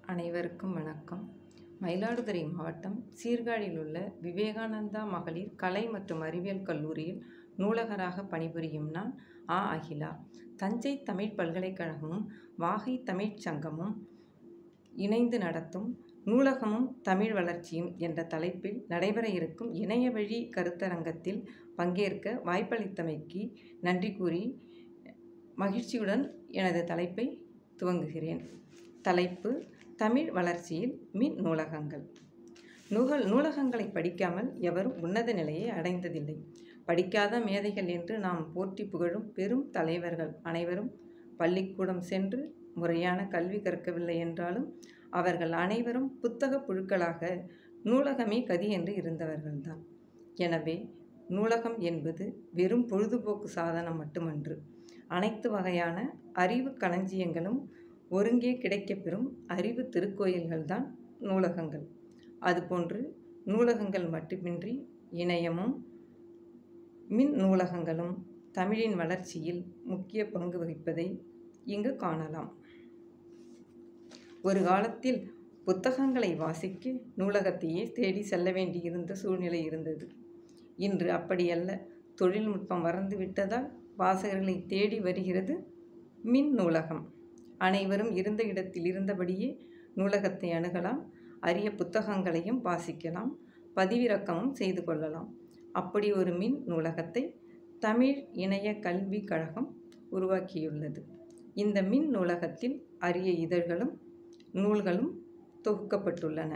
அனைவருக்கும் வணக்கம் மயிலாடுதுறை மாவட்டம் சீர்காழியில் உள்ள விவேகானந்தா மகளிர் கலை மற்றும் அறிவியல் கல்லூரியில் நூலகராக பணிபுரியும் நான் ஆ அகிலா தஞ்சை தமிழ் பல்கலைக்கழகமும் வாகை தமிழ்ச் சங்கமும் இணைந்து நடத்தும் நூலகமும் தமிழ் வளர்ச்சியும் என்ற தலைப்பில் நடைபெற இருக்கும் இணையவழி கருத்தரங்கத்தில் பங்கேற்க வாய்ப்பளித்தமைக்கு நன்றி கூறி மகிழ்ச்சியுடன் எனது தலைப்பை துவங்குகிறேன் தலைப்பு தமிழ் வளர்ச்சியில் மின் நூலகங்கள் நூகல் நூலகங்களை படிக்காமல் எவரும் உன்னத நிலையை அடைந்ததில்லை படிக்காத மேதைகள் என்று நாம் போற்றி புகழும் பெரும் தலைவர்கள் அனைவரும் பள்ளிக்கூடம் சென்று முறையான கல்வி கற்கவில்லை என்றாலும் அவர்கள் அனைவரும் புத்தக புழுக்களாக நூலகமே கதி என்று இருந்தவர்கள்தான் எனவே நூலகம் என்பது வெறும் பொழுதுபோக்கு சாதனம் மட்டுமன்று அனைத்து வகையான அறிவு களஞ்சியங்களும் ஒருங்கே கிடைக்கப்பெறும் அறிவு திருக்கோயில்கள்தான் நூலகங்கள் அதுபோன்று நூலகங்கள் மட்டுமின்றி இணையமும் மின் நூலகங்களும் தமிழின் வளர்ச்சியில் முக்கிய பங்கு வகிப்பதை இங்கு காணலாம் ஒரு காலத்தில் புத்தகங்களை வாசிக்க நூலகத்தையே தேடி செல்ல வேண்டியிருந்த சூழ்நிலை இருந்தது இன்று அப்படியல்ல தொழில்நுட்பம் வறந்து விட்டதால் வாசகர்களை தேடி வருகிறது மின் நூலகம் அனைவரும் இருந்த இடத்தில் இருந்தபடியே நூலகத்தை அணுகலாம் அரிய புத்தகங்களையும் வாசிக்கலாம் பதிவிறக்கமும் செய்து கொள்ளலாம் அப்படி ஒரு மின் நூலகத்தை தமிழ் இணைய கல்விக் கழகம் உருவாக்கியுள்ளது இந்த மின் நூலகத்தில் அரிய இதழ்களும் நூல்களும் தொகுக்கப்பட்டுள்ளன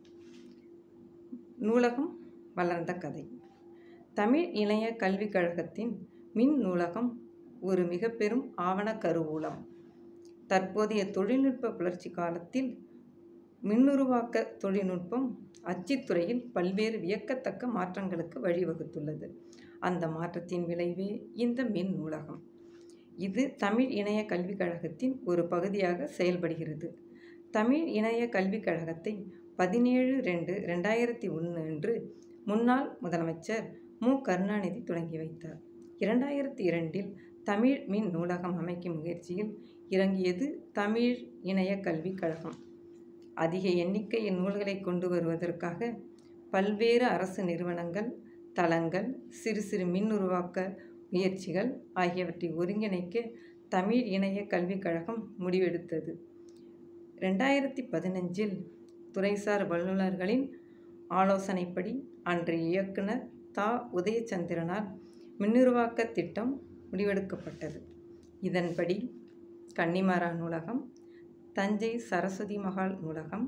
நூலகம் வளர்ந்த கதை தமிழ் இணைய கல்விக் கழகத்தின் மின் நூலகம் ஒரு மிக பெரும் ஆவண கருவூலம் தற்போதைய தொழில்நுட்ப புரட்சி காலத்தில் மின்னுருவாக்க தொழில்நுட்பம் அச்சுத்துறையில் பல்வேறு வியக்கத்தக்க மாற்றங்களுக்கு வழிவகுத்துள்ளது அந்த மாற்றத்தின் விளைவே இந்த மின் நூலகம் இது தமிழ் இணைய கல்விக் கழகத்தின் ஒரு பகுதியாக செயல்படுகிறது தமிழ் இணைய கல்விக் கழகத்தை பதினேழு ரெண்டு ரெண்டாயிரத்தி ஒன்று அன்று முன்னாள் முதலமைச்சர் மு கருணாநிதி தொடங்கி வைத்தார் இரண்டாயிரத்தி இரண்டில் தமிழ் மின் நூலகம் அமைக்கும் முயற்சியில் இறங்கியது தமிழ் இணைய கல்விக் கழகம் அதிக எண்ணிக்கையில் நூல்களை கொண்டு வருவதற்காக பல்வேறு அரசு நிறுவனங்கள் தளங்கள் சிறு சிறு மின் உருவாக்க முயற்சிகள் ஆகியவற்றை ஒருங்கிணைக்க தமிழ் இணைய கல்விக் கழகம் முடிவெடுத்தது ரெண்டாயிரத்தி பதினஞ்சில் துறைசார் வல்லுநர்களின் ஆலோசனைப்படி அன்றைய இயக்குனர் தா உதயச்சந்திரனால் மின்னுருவாக்க திட்டம் முடிவெடுக்கப்பட்டது இதன்படி கன்னிமாரா நூலகம் தஞ்சை சரஸ்வதி மகால் நூலகம்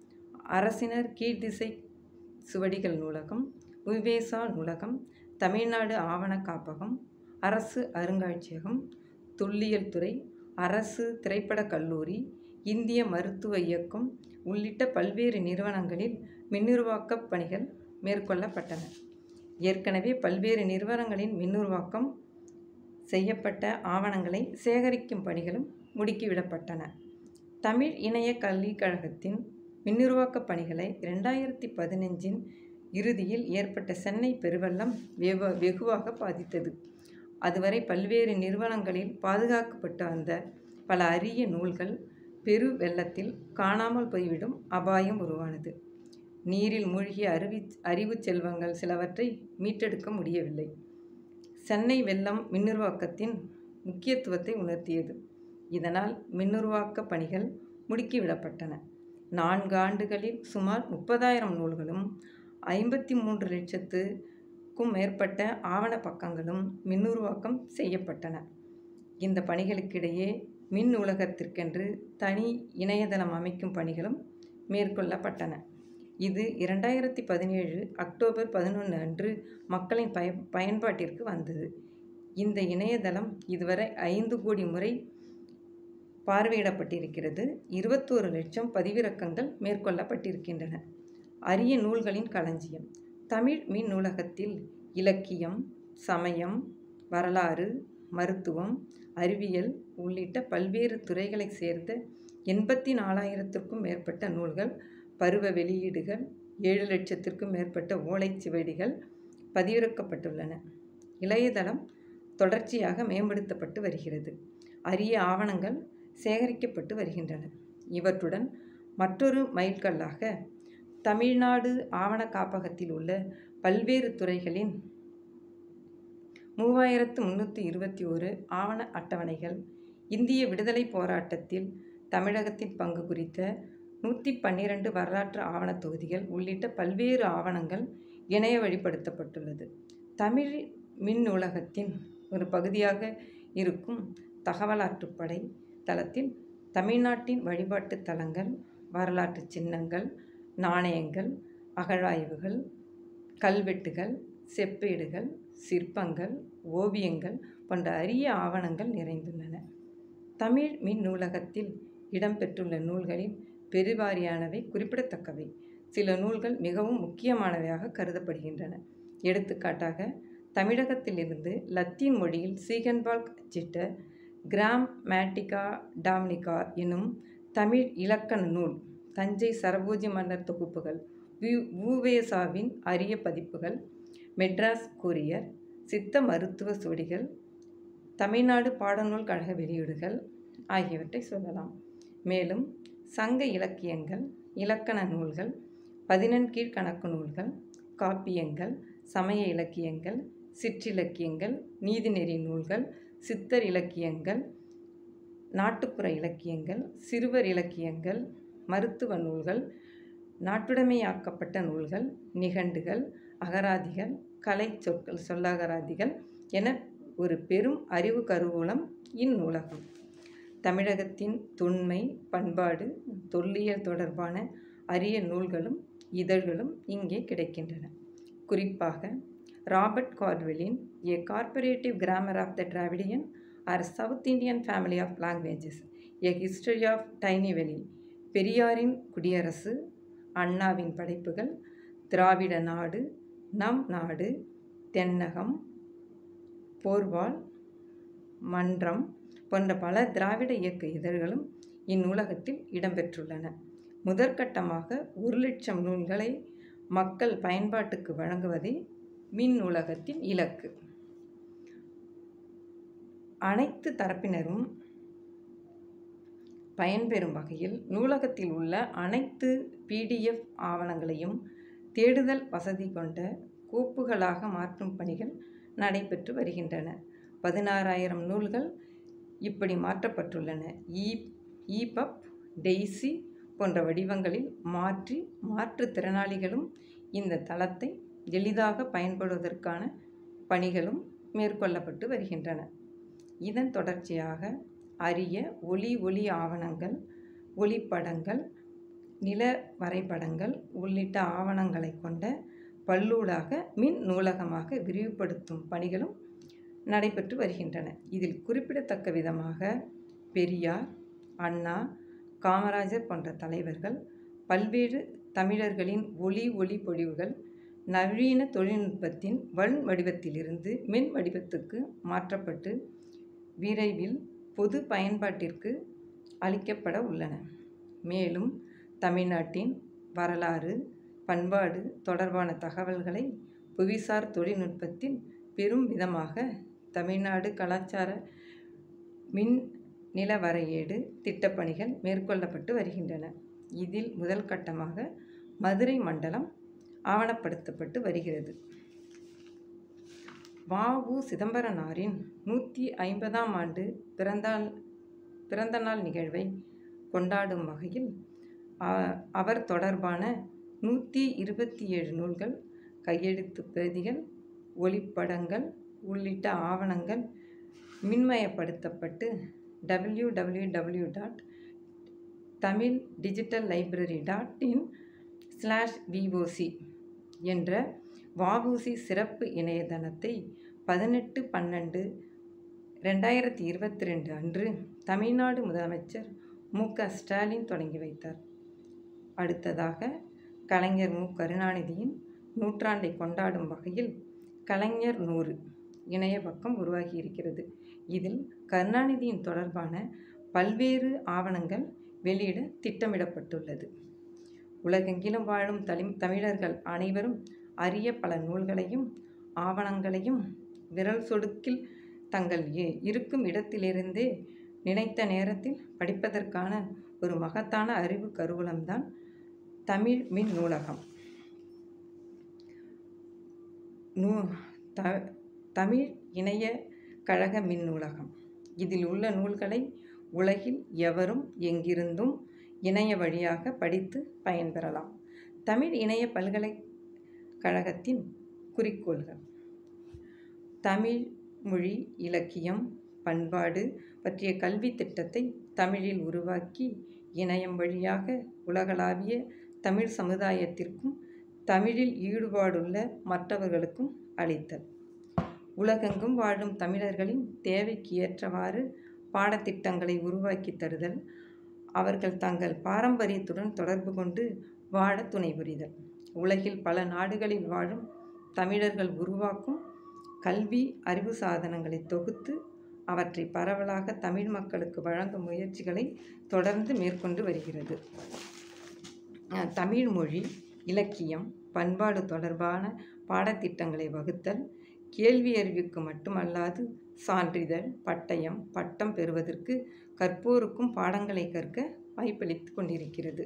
அரசினர் கீழ்திசை சுவடிகள் நூலகம் விவேசா நூலகம் தமிழ்நாடு ஆவண காப்பகம் அரசு அருங்காட்சியகம் தொல்லியல் துறை அரசு திரைப்படக் கல்லூரி இந்திய மருத்துவ இயக்கம் உள்ளிட்ட பல்வேறு நிறுவனங்களில் மின்னுருவாக்கப் பணிகள் மேற்கொள்ளப்பட்டன ஏற்கனவே பல்வேறு நிறுவனங்களின் மின்னுருவாக்கம் செய்யப்பட்ட ஆவணங்களை சேகரிக்கும் பணிகளும் முடுக்கிவிடப்பட்டன தமிழ் இணைய கல்விக் கழகத்தின் மின்னுருவாக்கப் பணிகளை இரண்டாயிரத்தி பதினஞ்சின் இறுதியில் ஏற்பட்ட சென்னை பெருவெள்ளம் வெகு வெகுவாக பாதித்தது அதுவரை பல்வேறு நிறுவனங்களில் பாதுகாக்கப்பட்டு வந்த பல அரிய நூல்கள் பெரு வெள்ளத்தில் காணாமல் போய்விடும் அபாயம் உருவானது நீரில் மூழ்கிய அறிவி அறிவு செல்வங்கள் சிலவற்றை மீட்டெடுக்க முடியவில்லை சென்னை வெள்ளம் மின்னுருவாக்கத்தின் முக்கியத்துவத்தை உணர்த்தியது இதனால் மின்னுருவாக்க பணிகள் முடுக்கிவிடப்பட்டன நான்கு ஆண்டுகளில் சுமார் முப்பதாயிரம் நூல்களும் ஐம்பத்தி மூன்று லட்சத்துக்கும் மேற்பட்ட ஆவண பக்கங்களும் மின்னுருவாக்கம் செய்யப்பட்டன இந்த பணிகளுக்கிடையே மின் நூலகத்திற்கென்று தனி இணையதளம் அமைக்கும் பணிகளும் மேற்கொள்ளப்பட்டன இது இரண்டாயிரத்தி பதினேழு அக்டோபர் பதினொன்று அன்று மக்களின் பய பயன்பாட்டிற்கு வந்தது இந்த இணையதளம் இதுவரை ஐந்து கோடி முறை பார்வையிடப்பட்டிருக்கிறது இருபத்தோரு லட்சம் பதிவிறக்கங்கள் மேற்கொள்ளப்பட்டிருக்கின்றன அரிய நூல்களின் களஞ்சியம் தமிழ் மின் நூலகத்தில் இலக்கியம் சமயம் வரலாறு மருத்துவம் அறிவியல் உள்ளிட்ட பல்வேறு துறைகளைச் சேர்ந்த எண்பத்தி நாலாயிரத்திற்கும் மேற்பட்ட நூல்கள் பருவ வெளியீடுகள் ஏழு லட்சத்திற்கும் மேற்பட்ட ஓலைச்சுவடிகள் பதிவிறக்கப்பட்டுள்ளன இளையதளம் தொடர்ச்சியாக மேம்படுத்தப்பட்டு வருகிறது அரிய ஆவணங்கள் சேகரிக்கப்பட்டு வருகின்றன இவற்றுடன் மற்றொரு மைல்கல்லாக தமிழ்நாடு ஆவண காப்பகத்தில் உள்ள பல்வேறு துறைகளின் மூவாயிரத்து முந்நூற்றி இருபத்தி ஒரு ஆவண அட்டவணைகள் இந்திய விடுதலை போராட்டத்தில் தமிழகத்தின் பங்கு குறித்த நூற்றி பன்னிரண்டு வரலாற்று ஆவணத் தொகுதிகள் உள்ளிட்ட பல்வேறு ஆவணங்கள் இணைய வழிப்படுத்தப்பட்டுள்ளது தமிழ் மின் நூலகத்தின் ஒரு பகுதியாக இருக்கும் தகவலாற்றுப்படை தளத்தில் தமிழ்நாட்டின் வழிபாட்டு தலங்கள் வரலாற்று சின்னங்கள் நாணயங்கள் அகழாய்வுகள் கல்வெட்டுகள் செப்பேடுகள் சிற்பங்கள் ஓவியங்கள் போன்ற அரிய ஆவணங்கள் நிறைந்துள்ளன தமிழ் மின் நூலகத்தில் இடம்பெற்றுள்ள நூல்களில் பெருவாரியானவை குறிப்பிடத்தக்கவை சில நூல்கள் மிகவும் முக்கியமானவையாக கருதப்படுகின்றன எடுத்துக்காட்டாக தமிழகத்திலிருந்து லத்தீன் மொழியில் சீகன்பால்க் அச்சிட்ட கிராம் மேட்டிகா டாம்னிகா எனும் தமிழ் இலக்கண நூல் தஞ்சை சரபோஜி மன்னர் தொகுப்புகள் ஊவேசாவின் அரிய பதிப்புகள் மெட்ராஸ் கொரியர் சித்த மருத்துவ சுவடிகள் தமிழ்நாடு பாடநூல் கழக வெளியீடுகள் ஆகியவற்றை சொல்லலாம் மேலும் சங்க இலக்கியங்கள் இலக்கண நூல்கள் பதினெண்கீழ் கணக்கு நூல்கள் காப்பியங்கள் சமய இலக்கியங்கள் சிற்றிலக்கியங்கள் நீதிநெறி நூல்கள் சித்தர் இலக்கியங்கள் நாட்டுப்புற இலக்கியங்கள் சிறுவர் இலக்கியங்கள் மருத்துவ நூல்கள் நாட்டுடைமையாக்கப்பட்ட நூல்கள் நிகண்டுகள் அகராதிகள் கலை சொற்கள் சொல்லகராதிகள் என ஒரு பெரும் அறிவு கருவூலம் இந்நூலகம் தமிழகத்தின் தொன்மை பண்பாடு தொல்லியல் தொடர்பான அரிய நூல்களும் இதழ்களும் இங்கே கிடைக்கின்றன குறிப்பாக ராபர்ட் கார்ட்வெல்லின் a comparative grammar of the Dravidian or South Indian family of languages a history of Tinnevelly பெரியாரின் குடியரசு அண்ணாவின் படைப்புகள் திராவிட நாடு நம் நாடு தென்னகம் போர்வால் மன்றம் போன்ற பல திராவிட இயக்க இதழ்களும் இந்நூலகத்தில் இடம்பெற்றுள்ளன முதற்கட்டமாக ஒரு லட்சம் நூல்களை மக்கள் பயன்பாட்டுக்கு வழங்குவதே மின் நூலகத்தின் இலக்கு அனைத்து தரப்பினரும் பயன்பெறும் வகையில் நூலகத்தில் உள்ள அனைத்து பிடிஎஃப் ஆவணங்களையும் தேடுதல் வசதி கொண்ட கோப்புகளாக மாற்றும் பணிகள் நடைபெற்று வருகின்றன பதினாறாயிரம் நூல்கள் இப்படி மாற்றப்பட்டுள்ளன இ இபப் டெய்சி போன்ற வடிவங்களில் மாற்றி மாற்றுத்திறனாளிகளும் இந்த தளத்தை எளிதாக பயன்படுவதற்கான பணிகளும் மேற்கொள்ளப்பட்டு வருகின்றன இதன் தொடர்ச்சியாக அரிய ஒளி ஒளி ஆவணங்கள் ஒளிப்படங்கள் நில வரைபடங்கள் உள்ளிட்ட ஆவணங்களை கொண்ட பல்லூடாக மின் நூலகமாக விரிவுபடுத்தும் பணிகளும் நடைபெற்று வருகின்றன இதில் குறிப்பிடத்தக்க விதமாக பெரியார் அண்ணா காமராஜர் போன்ற தலைவர்கள் பல்வேறு தமிழர்களின் ஒளி ஒளி பொழிவுகள் நவீன தொழில்நுட்பத்தின் வன் வடிவத்திலிருந்து மின் வடிவத்துக்கு மாற்றப்பட்டு விரைவில் பொது பயன்பாட்டிற்கு அளிக்கப்பட உள்ளன மேலும் தமிழ்நாட்டின் வரலாறு பண்பாடு தொடர்பான தகவல்களை புவிசார் தொழில்நுட்பத்தில் பெரும் விதமாக தமிழ்நாடு கலாச்சார மின் நிலவரையேடு திட்டப்பணிகள் மேற்கொள்ளப்பட்டு வருகின்றன இதில் முதல் கட்டமாக மதுரை மண்டலம் ஆவணப்படுத்தப்பட்டு வருகிறது வஉ சிதம்பரனாரின் நூற்றி ஐம்பதாம் ஆண்டு பிறந்தாள் பிறந்தநாள் நிகழ்வை கொண்டாடும் வகையில் அவர் தொடர்பான நூற்றி இருபத்தி ஏழு நூல்கள் கையெழுத்து பிரதிகள் ஒளிப்படங்கள் உள்ளிட்ட ஆவணங்கள் மின்மயப்படுத்தப்பட்டு W W W dot Tamil digital library dot in slash VOC என்ற வஉசி சிறப்பு இணையதளத்தை பதினெட்டு பன்னெண்டு ரெண்டாயிரத்தி இருபத்தி ரெண்டு அன்று தமிழ்நாடு முதலமைச்சர் மு க ஸ்டாலின் தொடங்கி வைத்தார் அடுத்ததாக கலைஞர் மு கருணாநிதியின் நூற்றாண்டை கொண்டாடும் வகையில் கலைஞர் நூறு இணைய பக்கம் உருவாகி இருக்கிறது இதில் கருணாநிதியின் தொடர்பான பல்வேறு ஆவணங்கள் வெளியிட திட்டமிடப்பட்டுள்ளது உலகெங்கிலும் வாழும் தலி தமிழர்கள் அனைவரும் அரிய பல நூல்களையும் ஆவணங்களையும் விரல் சொடுக்கில் தங்கள் இருக்கும் இடத்திலிருந்தே நினைத்த நேரத்தில் படிப்பதற்கான ஒரு மகத்தான அறிவு கருவூலம்தான் தமிழ் மின் நூலகம் நூ த தமிழ் இணைய கழக மின் நூலகம் இதில் உள்ள நூல்களை உலகில் எவரும் எங்கிருந்தும் இணைய வழியாக படித்து பயன்பெறலாம் தமிழ் இணைய பல்கலைக்கழகத்தின் குறிக்கோள்கள் தமிழ் மொழி இலக்கியம் பண்பாடு பற்றிய கல்வி திட்டத்தை தமிழில் உருவாக்கி இணையம் வழியாக உலகளாவிய தமிழ் சமுதாயத்திற்கும் தமிழில் ஈடுபாடுள்ள மற்றவர்களுக்கும் அளித்தல் உலகெங்கும் வாழும் தமிழர்களின் தேவைக்கு ஏற்றவாறு பாடத்திட்டங்களை உருவாக்கி தருதல் அவர்கள் தங்கள் பாரம்பரியத்துடன் தொடர்பு கொண்டு வாழ துணை புரிதல் உலகில் பல நாடுகளில் வாழும் தமிழர்கள் உருவாக்கும் கல்வி அறிவு சாதனங்களை தொகுத்து அவற்றை பரவலாக தமிழ் மக்களுக்கு வழங்கும் முயற்சிகளை தொடர்ந்து மேற்கொண்டு வருகிறது அஹ் தமிழ் மொழி இலக்கியம் பண்பாடு தொடர்பான பாடத்திட்டங்களை வகுத்தல் கேள்வி அறிவுக்கு மட்டுமல்லாது சான்றிதழ் பட்டயம் பட்டம் பெறுவதற்கு கற்போருக்கும் பாடங்களை கற்க வாய்ப்பளித்து கொண்டிருக்கிறது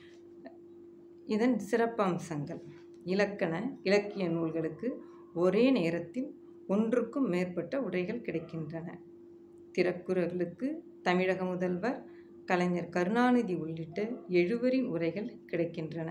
இதன் சிறப்பம்சங்கள் இலக்கண இலக்கிய நூல்களுக்கு ஒரே நேரத்தில் ஒன்றுக்கும் மேற்பட்ட உரைகள் கிடைக்கின்றன திருக்குறளுக்கு தமிழக முதல்வர் கலைஞர் கருணாநிதி உள்ளிட்ட எழுவரின் உரைகள் கிடைக்கின்றன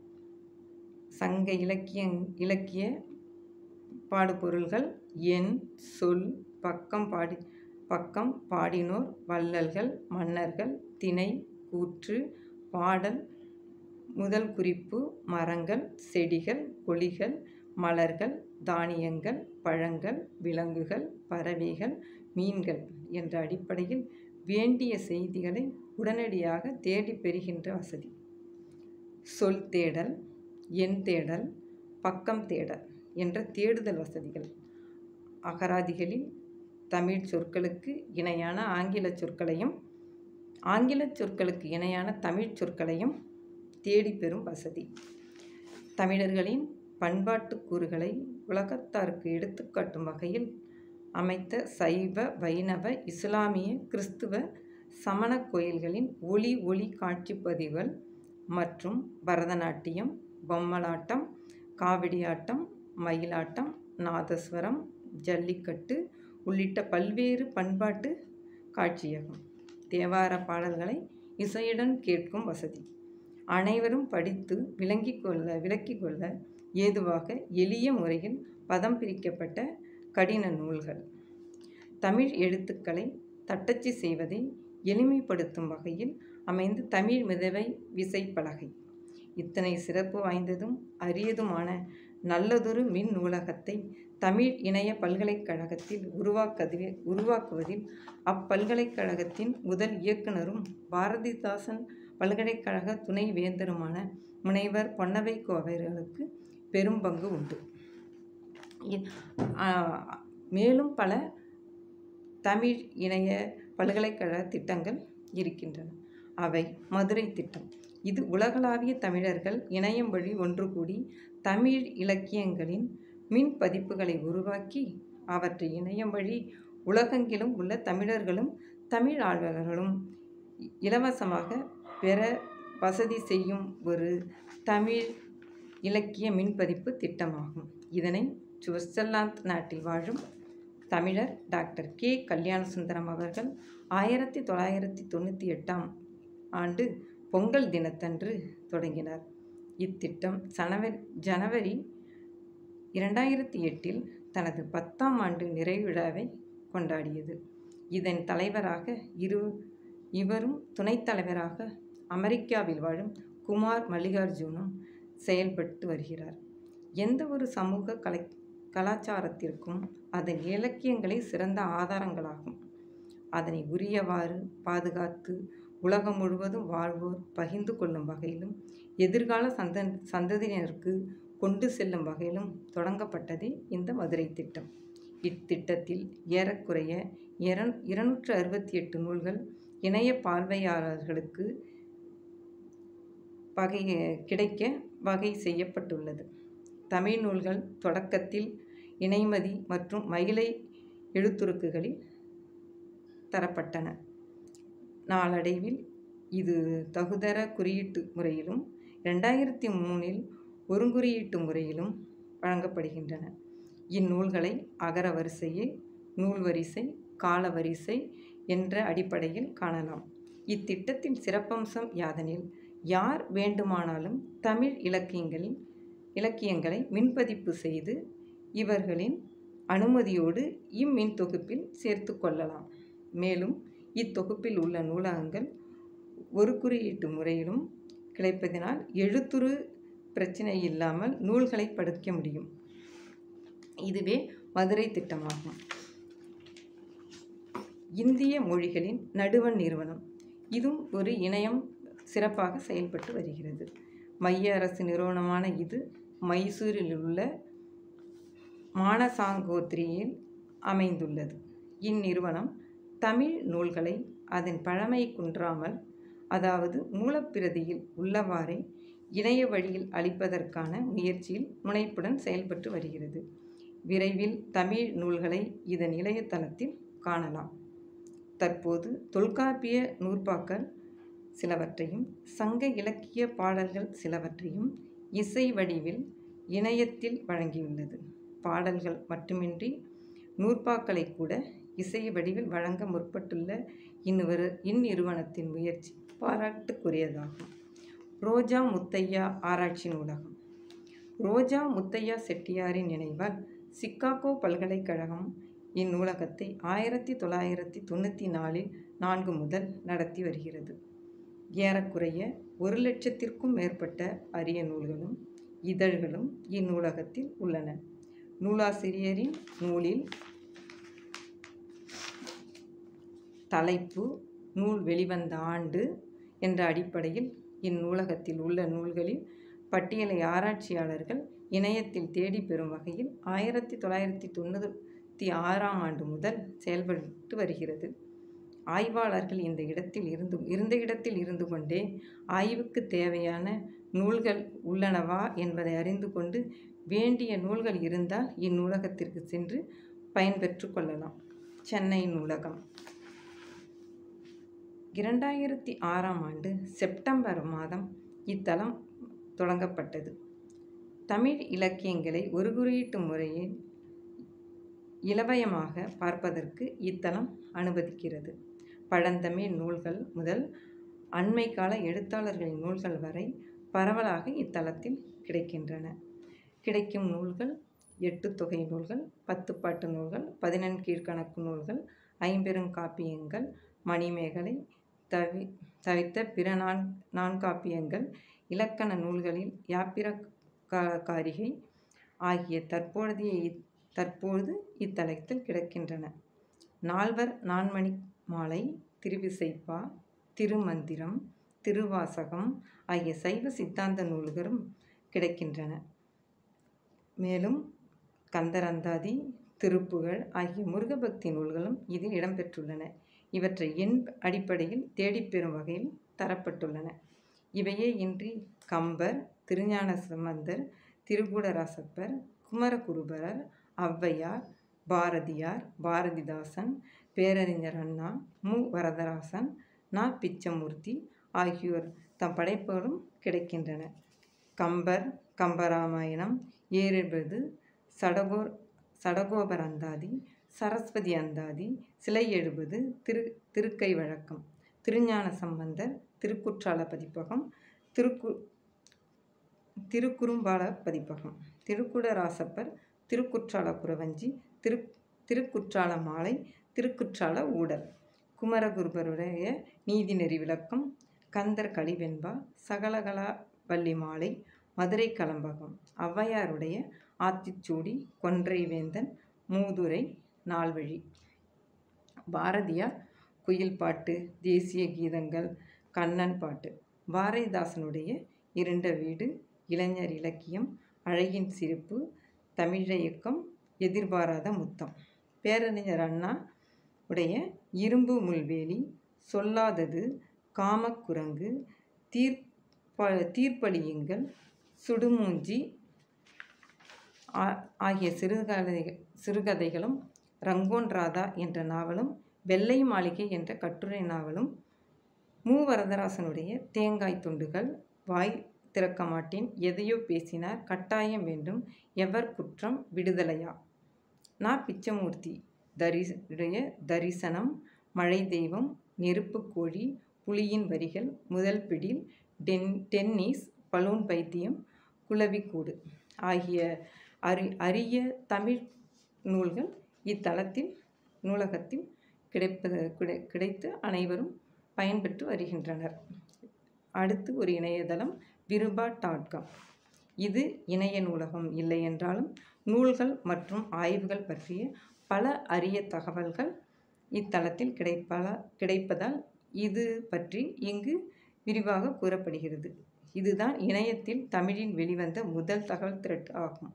சங்க இலக்கிய இலக்கிய பாடுபொருள்கள் எண் சொல் பக்கம் பாடி பக்கம் பாடினோர் வள்ளல்கள் மன்னர்கள் திணை கூற்று பாடல் முதல் குறிப்பு மரங்கள் செடிகள் கொடிகள் மலர்கள் தானியங்கள் பழங்கள் விலங்குகள் பறவைகள் மீன்கள் என்ற அடிப்படையில் வேண்டிய செய்திகளை உடனடியாக தேடி பெறுகின்ற வசதி சொல் தேடல் எண் தேடல் பக்கம் தேடல் என்ற தேடுதல் வசதிகள் அகராதிகளில் தமிழ் சொற்களுக்கு இணையான ஆங்கில சொற்களையும் ஆங்கில சொற்களுக்கு இணையான தமிழ் சொற்களையும் தேடி பெறும் வசதி தமிழர்களின் பண்பாட்டு கூறுகளை உலகத்தாருக்கு எடுத்துக்காட்டும் வகையில் அமைத்த சைவ வைணவ இஸ்லாமிய கிறிஸ்துவ சமண கோயில்களின் ஒளி ஒளி காட்சிப்பதிவுகள் மற்றும் பரதநாட்டியம் பொம்மலாட்டம் காவடியாட்டம் மயிலாட்டம் நாதஸ்வரம் ஜல்லிக்கட்டு உள்ளிட்ட பல்வேறு பண்பாட்டு காட்சியகம் தேவார பாடல்களை இசையுடன் கேட்கும் வசதி அனைவரும் படித்து விளங்கிக் கொள்ள விளக்கிக் கொள்ள ஏதுவாக எளிய முறையில் பதம் பிரிக்கப்பட்ட கடின நூல்கள் தமிழ் எழுத்துக்களை தட்டச்சு செய்வதை எளிமைப்படுத்தும் வகையில் அமைந்த தமிழ் மிதவை விசைப்பலகை இத்தனை சிறப்பு வாய்ந்ததும் அரியதுமான நல்லதொரு மின் நூலகத்தை தமிழ் இணைய பல்கலைக்கழகத்தில் உருவாக்கதில் உருவாக்குவதில் அப்பல்கலைக்கழகத்தின் முதல் இயக்குனரும் பாரதிதாசன் பல்கலைக்கழக துணை வேந்தருமான முனைவர் பொன்னவைக்கோ அவர்களுக்கு பெரும் பங்கு உண்டு இ- ஆ, மேலும் பல தமிழ் இணைய பல்கலைக்கழக திட்டங்கள் இருக்கின்றன அவை மதுரை திட்டம் இது உலகளாவிய தமிழர்கள் இணையம் வழி ஒன்று கூடி தமிழ் இலக்கியங்களின் மின் பதிப்புகளை உருவாக்கி அவற்றை இணையம் வழி உலகெங்கிலும் உள்ள தமிழர்களும் தமிழ் ஆர்வலர்களும் இ- இலவசமாக பெற வசதி செய்யும் ஒரு தமிழ் இலக்கிய மின்பதிப்பு திட்டமாகும் இதனை சுவிட்சர்லாந்து நாட்டில் வாழும் தமிழர் டாக்டர் கே கல்யாணசுந்தரம் அவர்கள் ஆயிரத்தி தொள்ளாயிரத்தி தொண்ணூற்றி எட்டாம் ஆண்டு பொங்கல் தினத்தன்று தொடங்கினார் இத்திட்டம் ஜனவரி ஜனவரி இரண்டாயிரத்தி எட்டில் தனது பத்தாம் ஆண்டு நிறைவு விழாவை கொண்டாடியது இதன் தலைவராக இரு இவரும் துணைத் தலைவராக அமெரிக்காவில் வாழும் குமார் மல்லிகார்ஜுனும் செயல்பட்டு வருகிறார் எந்த ஒரு சமூக கலை கலாச்சாரத்திற்கும் அதன் இலக்கியங்களே சிறந்த ஆதாரங்களாகும் அதனை உரியவாறு பாதுகாத்து உலகம் முழுவதும் வாழ்வோர் பகிர்ந்து கொள்ளும் வகையிலும் எதிர்கால சந்த சந்ததியினருக்கு கொண்டு செல்லும் வகையிலும் தொடங்கப்பட்டதே இந்த மதுரை திட்டம் இத்திட்டத்தில் ஏறக்குறைய இரண் இருநூற்று அறுபத்தி எட்டு நூல்கள் இணைய பார்வையாளர்களுக்கு வகை கிடைக்க வகை செய்யப்பட்டுள்ளது தமிழ் நூல்கள் தொடக்கத்தில் இணைமதி மற்றும் மயிலை எழுத்துருக்குகளில் தரப்பட்டன நாளடைவில் இது தகுதர குறியீட்டு முறையிலும் ரெண்டாயிரத்தி மூணில் ஒருங்குறியீட்டு முறையிலும் வழங்கப்படுகின்றன இந்நூல்களை அகர வரிசையில் நூல் வரிசை கால வரிசை என்ற அடிப்படையில் காணலாம் இத்திட்டத்தின் சிறப்பம்சம் யாதெனில் யார் வேண்டுமானாலும் தமிழ் இலக்கியங்களில் இலக்கியங்களை மின்பதிப்பு செய்து இவர்களின் அனுமதியோடு இம்மின் தொகுப்பில் சேர்த்து கொள்ளலாம் மேலும் இத்தொகுப்பில் உள்ள நூலகங்கள் ஒரு குறியீட்டு முறையிலும் கிடைப்பதினால் எழுத்துரு பிரச்சனை இல்லாமல் நூல்களை படிக்க முடியும் இதுவே மதுரை திட்டமாகும் இந்திய மொழிகளின் நடுவண் நிறுவனம் இதுவும் ஒரு இணையம் சிறப்பாக செயல்பட்டு வருகிறது மைய அரசு நிறுவனமான இது மைசூரில் உள்ள மானசாங்கோத்திரியில் அமைந்துள்ளது இந்நிறுவனம் தமிழ் நூல்களை அதன் பழமை குன்றாமல் அதாவது மூலப்பிரதியில் உள்ளவாறே இணைய வழியில் அளிப்பதற்கான முயற்சியில் முனைப்புடன் செயல்பட்டு வருகிறது விரைவில் தமிழ் நூல்களை இதன் இணையதளத்தில் காணலாம் தற்போது தொல்காப்பிய நூற்பாக்கள் சிலவற்றையும் சங்க இலக்கிய பாடல்கள் சிலவற்றையும் இசை வடிவில் இணையத்தில் வழங்கியுள்ளது பாடல்கள் மட்டுமின்றி நூற்பாக்களை கூட இசை வடிவில் வழங்க முற்பட்டுள்ள இன்னொரு இந்நிறுவனத்தின் முயற்சி பாராட்டுக்குரியதாகும் ரோஜா முத்தையா ஆராய்ச்சி நூலகம் ரோஜா முத்தையா செட்டியாரின் நினைவால் சிக்காகோ பல்கலைக்கழகம் இந்நூலகத்தை ஆயிரத்தி தொள்ளாயிரத்தி தொண்ணூற்றி நாலில் நான்கு முதல் நடத்தி வருகிறது ஏறக்குறைய ஒரு லட்சத்திற்கும் மேற்பட்ட அரிய நூல்களும் இதழ்களும் இந்நூலகத்தில் உள்ளன நூலாசிரியரின் நூலில் தலைப்பு நூல் வெளிவந்த ஆண்டு என்ற அடிப்படையில் இந்நூலகத்தில் உள்ள நூல்களில் பட்டியலை ஆராய்ச்சியாளர்கள் இணையத்தில் தேடி பெறும் வகையில் ஆயிரத்தி தொள்ளாயிரத்தி தொண்ணூற்றி ஆறாம் ஆண்டு முதல் செயல்பட்டு வருகிறது ஆய்வாளர்கள் இந்த இடத்தில் இருந்து இருந்த இடத்தில் இருந்து கொண்டே ஆய்வுக்கு தேவையான நூல்கள் உள்ளனவா என்பதை அறிந்து கொண்டு வேண்டிய நூல்கள் இருந்தால் இந்நூலகத்திற்கு சென்று பயன்பெற்று கொள்ளலாம் சென்னை நூலகம் இரண்டாயிரத்தி ஆறாம் ஆண்டு செப்டம்பர் மாதம் இத்தலம் தொடங்கப்பட்டது தமிழ் இலக்கியங்களை ஒரு குறியீட்டு முறையில் இலவயமாக பார்ப்பதற்கு இத்தலம் அனுமதிக்கிறது பழந்தமிழ் நூல்கள் முதல் அண்மை கால எழுத்தாளர்களின் நூல்கள் வரை பரவலாக இத்தலத்தில் கிடைக்கின்றன கிடைக்கும் நூல்கள் எட்டு தொகை நூல்கள் பத்து பாட்டு நூல்கள் பதினெண் கீழ்கணக்கு நூல்கள் ஐம்பெருங்காப்பியங்கள் மணிமேகலை தவி தவிர்த்த பிற நான் நான்காப்பியங்கள் இலக்கண நூல்களில் யாப்பிர கா- காரிகை ஆகிய தற்பொழுதைய இத்- தற்பொழுது இத்தலத்தில் கிடக்கின்றன நால்வர் நான்மணி மாலை திருவிசைப்பா திருமந்திரம் திருவாசகம் ஆகிய சைவ சித்தாந்த நூல்களும் கிடைக்கின்றன மேலும் கந்தரந்தாதி திருப்புகழ் ஆகிய முருகபக்தி நூல்களும் இதில் இடம்பெற்றுள்ளன இவற்றை எண் அடிப்படையில் தேடிப்பெறும் வகையில் தரப்பட்டுள்ளன இவையே இன்றி கம்பர் திருஞான சம்பந்தர் திருக்கூடராசப்பர் குமரகுருபரர் ஔவையார் பாரதியார் பாரதிதாசன் பேரறிஞர் அண்ணா மு வரதராசன் நா பிச்சமூர்த்தி ஆகியோர் தம் படைப்புகளும் கிடைக்கின்றன கம்பர் கம்பராமாயணம் ஏறெழுபது சடகோர் சடகோபர் அந்தாதி சரஸ்வதி அந்தாதி சிலை எழுபது திரு திருக்கை வழக்கம் திருஞான சம்பந்தர் திருக்குற்றால பதிப்பகம் திருக்கு திருக்குறும்பால பதிப்பகம் திருக்குடராசப்பர் திருக்குற்றால குறவஞ்சி திரு திருக்குற்றால மாலை திருக்குற்றால ஊடல் குமரகுருபருடைய நீதிநெறி விளக்கம் கந்தர் கலிவெண்பா சகலகலா வள்ளி மாலை மதுரை கலம்பகம் ஔவையாருடைய ஆத்திச்சூடி கொன்றை வேந்தன் மூதுரை நால்வழி பாரதியார் குயில் பாட்டு தேசிய கீதங்கள் கண்ணன் பாட்டு பாரதிதாசனுடைய இருண்ட வீடு இளைஞர் இலக்கியம் அழகின் சிரிப்பு தமிழியக்கம் எதிர்பாராத முத்தம் பேரறிஞர் அண்ணா உடைய இரும்பு முள்வேலி சொல்லாதது காமக்குரங்கு தீர்ப்ப தீர்ப்பளியுங்கள் சுடுமூஞ்சி ஆ- ஆகிய சிறுகதை சிறுகதைகளும் ரங்கோன் ராதா என்ற நாவலும் வெள்ளை மாளிகை என்ற கட்டுரை நாவலும் மு வரதராசனுடைய தேங்காய் துண்டுகள் வாய் திறக்க மாட்டேன் எதையோ பேசினார் கட்டாயம் வேண்டும் எவர் குற்றம் விடுதலையா நா பிச்சமூர்த்தி தரிசுடைய தரிசனம் மழை தெய்வம் நெருப்பு கோழி புலியின் வரிகள் முதல் பிடில் டென் டென்னிஸ் பலூன் பைத்தியம் குளவிக்கூடு ஆகிய அரி அரிய தமிழ் நூல்கள் இத்தலத்தில் நூலகத்தில் கிடைப்பது கிடை கிடைத்து அனைவரும் பயன்பெற்று வருகின்றனர் அடுத்து ஒரு இணையதளம் விருபா டாட் காம் இது இணைய நூலகம் இல்லை என்றாலும் நூல்கள் மற்றும் ஆய்வுகள் பற்றிய பல அரிய தகவல்கள் இத்தலத்தில் கிடைப்பல கிடைப்பதால் இது பற்றி இங்கு விரிவாக கூறப்படுகிறது இதுதான் இணையத்தில் தமிழில் வெளிவந்த முதல் தகவல் திரட்டு ஆகும்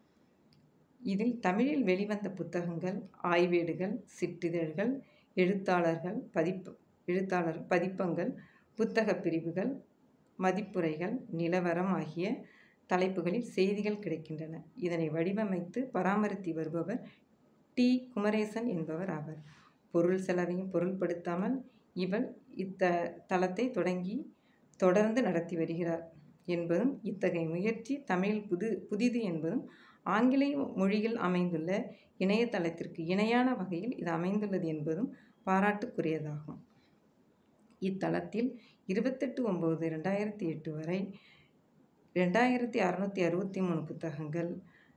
இதில் தமிழில் வெளிவந்த புத்தகங்கள் ஆய்வேடுகள் சிற்றிதழ்கள் எழுத்தாளர்கள் பதிப்பு எழுத்தாளர் பதிப்பங்கள் புத்தக பிரிவுகள் மதிப்புரைகள் நிலவரம் ஆகிய தலைப்புகளில் செய்திகள் கிடைக்கின்றன இதனை வடிவமைத்து பராமரித்து வருபவர் டி குமரேசன் என்பவர் ஆவர் பொருள் செலவையும் பொருள்படுத்தாமல் இவள் இத்த தளத்தை தொடங்கி தொடர்ந்து நடத்தி வருகிறார் என்பதும் இத்தகைய முயற்சி தமிழில் புது புதிது என்பதும் ஆங்கிலேய மொழியில் அமைந்துள்ள இணையதளத்திற்கு இணையான வகையில் இது அமைந்துள்ளது என்பதும் பாராட்டுக்குரியதாகும் இத்தலத்தில் இருபத்தெட்டு ஒம்பது ரெண்டாயிரத்தி எட்டு வரை ரெண்டாயிரத்தி அறநூற்றி அறுபத்தி மூணு புத்தகங்கள்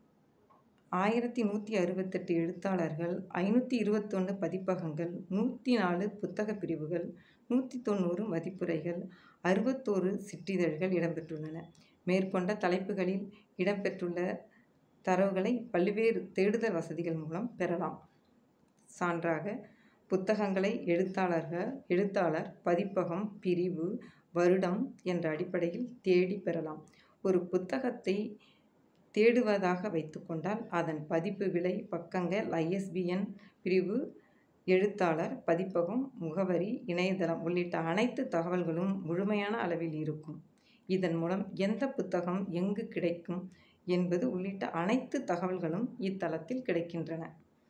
ஆயிரத்தி நூற்றி அறுபத்தெட்டு எழுத்தாளர்கள் ஐநூற்றி இருபத்தொன்று பதிப்பகங்கள் நூற்றி நாலு புத்தக பிரிவுகள் நூற்றி தொண்ணூறு மதிப்புரைகள் அறுபத்தோரு சிற்றிதழ்கள் இடம்பெற்றுள்ளன மேற்கொண்ட தலைப்புகளில் இடம்பெற்றுள்ள தரவுகளை பல்வேறு தேடுதல் வசதிகள் மூலம் பெறலாம் சான்றாக புத்தகங்களை எழுத்தாளர்கள் எழுத்தாளர் பதிப்பகம் பிரிவு வருடம் என்ற அடிப்படையில் தேடி பெறலாம் ஒரு புத்தகத்தை தேடுவதாக வைத்துக்கொண்டால் அதன் பதிப்பு விலை பக்கங்கள் ஐஎஸ்பிஎன் பிரிவு எழுத்தாளர் பதிப்பகம் முகவரி இணையதளம் உள்ளிட்ட அனைத்து தகவல்களும் முழுமையான அளவில் இருக்கும் இதன் மூலம் எந்த புத்தகம் எங்கு கிடைக்கும் என்பது உள்ளிட்ட அனைத்து தகவல்களும் இத்தலத்தில் கிடைக்கின்றன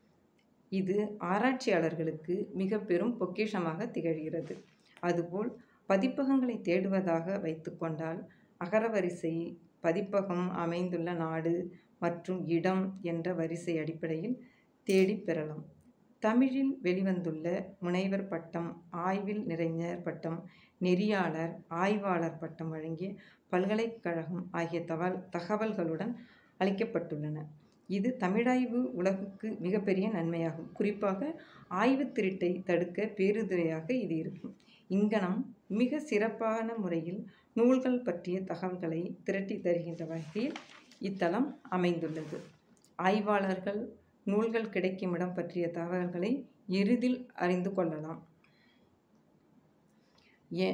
இது ஆராய்ச்சியாளர்களுக்கு மிக பெரும் பொக்கிஷமாக திகழ்கிறது அதுபோல் பதிப்பகங்களை தேடுவதாக வைத்துக்கொண்டால் அகரவரிசை பதிப்பகம் அமைந்துள்ள நாடு மற்றும் இடம் என்ற வரிசை அடிப்படையில் தேடி பெறலாம் தமிழில் வெளிவந்துள்ள முனைவர் பட்டம் ஆய்வில் நிறைஞர் பட்டம் நெறியாளர் ஆய்வாளர் பட்டம் வழங்கிய பல்கலைக்கழகம் ஆகிய தகவல் தகவல்களுடன் அளிக்கப்பட்டுள்ளன இது தமிழாய்வு உலகுக்கு மிகப்பெரிய நன்மையாகும் குறிப்பாக ஆய்வு திருட்டை தடுக்க பேருதவியாக இது இருக்கும் இங்கனம் மிக சிறப்பான முறையில் நூல்கள் பற்றிய தகவல்களை திரட்டி தருகின்ற வகையில் இத்தலம் அமைந்துள்ளது ஆய்வாளர்கள் நூல்கள் கிடைக்கும் இடம் பற்றிய தகவல்களை எளிதில் அறிந்து கொள்ளலாம் ஏ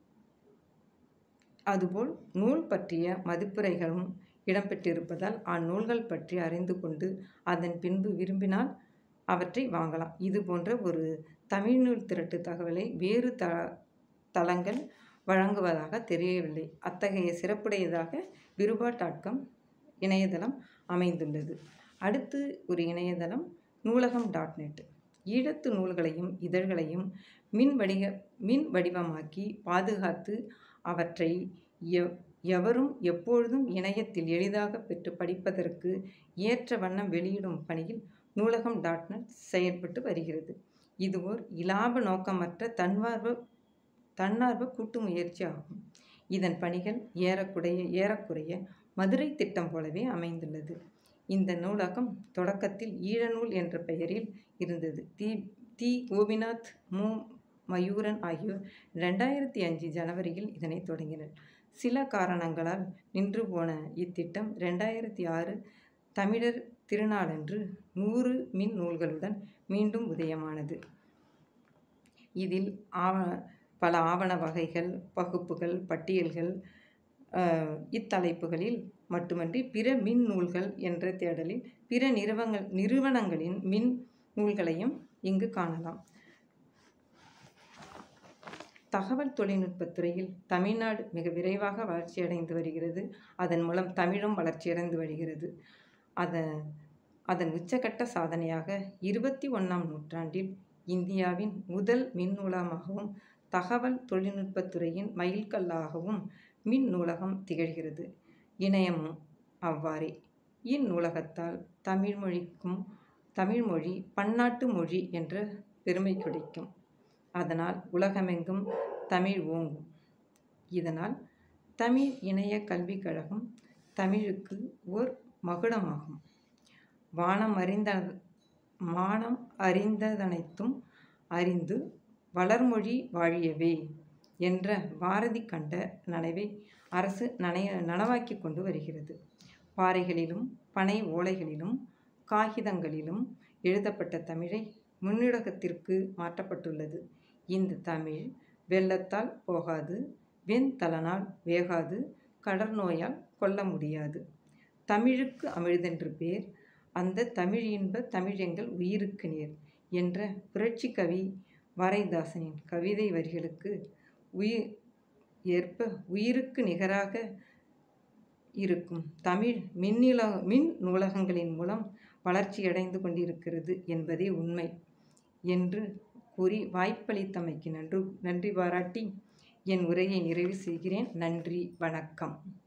அதுபோல் நூல் பற்றிய மதிப்புரைகளும் இடம்பெற்றிருப்பதால் அந்நூல்கள் பற்றி அறிந்து கொண்டு அதன் பின்பு விரும்பினால் அவற்றை வாங்கலாம் இது போன்ற ஒரு தமிழ்நூல் திரட்டு தகவலை வேறு த தளங்கள் வழங்குவதாக தெரியவில்லை அத்தகைய சிறப்புடையதாக விருபா டாட் காம் இணையதளம் அமைந்துள்ளது அடுத்து ஒரு இணையதளம் நூலகம் டாட் நெட் ஈழத்து நூல்களையும் இதழ்களையும் மின் வடிக மின் வடிவமாக்கி பாதுகாத்து அவற்றை எவ் எவரும் எப்பொழுதும் இணையத்தில் எளிதாக பெற்று படிப்பதற்கு ஏற்ற வண்ணம் வெளியிடும் பணியில் நூலகம் டாட் நெட் செயல்பட்டு வருகிறது இது ஓர் இலாப நோக்கமற்ற தன்வார்வ தன்னார்வ கூட்டு முயற்சி ஆகும் இதன் பணிகள் ஏறக்குறைய ஏறக்குறைய மதுரை திட்டம் போலவே அமைந்துள்ளது இந்த நூலகம் தொடக்கத்தில் ஈழநூல் என்ற பெயரில் இருந்தது தி தி கோபிநாத் மு மயூரன் ஆகியோர் ரெண்டாயிரத்தி அஞ்சு ஜனவரியில் இதனை தொடங்கினர் சில காரணங்களால் நின்று போன இத்திட்டம் ரெண்டாயிரத்தி ஆறு தமிழர் திருநாளன்று நூறு மின் நூல்களுடன் மீண்டும் உதயமானது இதில் ஆவ பல ஆவண வகைகள் பகுப்புகள் பட்டியல்கள் இத்தலைப்புகளில் மட்டுமன்றி பிற மின் நூல்கள் என்ற தேடலில் பிற நிறுவங்கள் நிறுவனங்களின் மின் நூல்களையும் இங்கு காணலாம் தகவல் தொழில்நுட்பத் துறையில் தமிழ்நாடு மிக விரைவாக வளர்ச்சியடைந்து வருகிறது அதன் மூலம் தமிழும் வளர்ச்சியடைந்து வருகிறது அதன் அதன் உச்சக்கட்ட சாதனையாக இருபத்தி ஒன்றாம் நூற்றாண்டில் இந்தியாவின் முதல் மின் நூலகமாகவும் தகவல் தொழில்நுட்பத்துறையின் மைல்கல்லாகவும் மின் நூலகம் திகழ்கிறது இணையமும் அவ்வாறே இந்நூலகத்தால் தமிழ் மொழிக்கும் தமிழ்மொழி பன்னாட்டு மொழி என்ற பெருமை கிடைக்கும் அதனால் உலகமெங்கும் தமிழ் ஓங்கும் இதனால் தமிழ் இணைய கல்விக் கழகம் தமிழுக்கு ஓர் மகுடமாகும் வானம் அறிந்த மானம் அறிந்ததனைத்தும் அறிந்து வளர்மொழி வாழியவே என்ற பாரதி கண்ட நனவை அரசு நனைய நனவாக்கி கொண்டு வருகிறது பாறைகளிலும் பனை ஓலைகளிலும் காகிதங்களிலும் எழுதப்பட்ட தமிழை முன்னுலகத்திற்கு மாற்றப்பட்டுள்ளது இந்த தமிழ் வெள்ளத்தால் போகாது வெண்தலனால் வேகாது கடற்நோயால் கொல்ல முடியாது தமிழுக்கு அமிழ்தென்று பேர் அந்த தமிழ் இன்ப தமிழ் எங்கள் உயிருக்கு நேர் என்ற புரட்சி கவி வாரைதாசனின் கவிதை வரிகளுக்கு உயிர் ஏற்ப உயிருக்கு நிகராக இருக்கும் தமிழ் மின்னில மின் நூலகங்களின் மூலம் வளர்ச்சியடைந்து கொண்டிருக்கிறது என்பதே உண்மை என்று கூறி வாய்ப்பளித்தமைக்கு நன்று நன்றி பாராட்டி என் உரையை நிறைவு செய்கிறேன் நன்றி வணக்கம்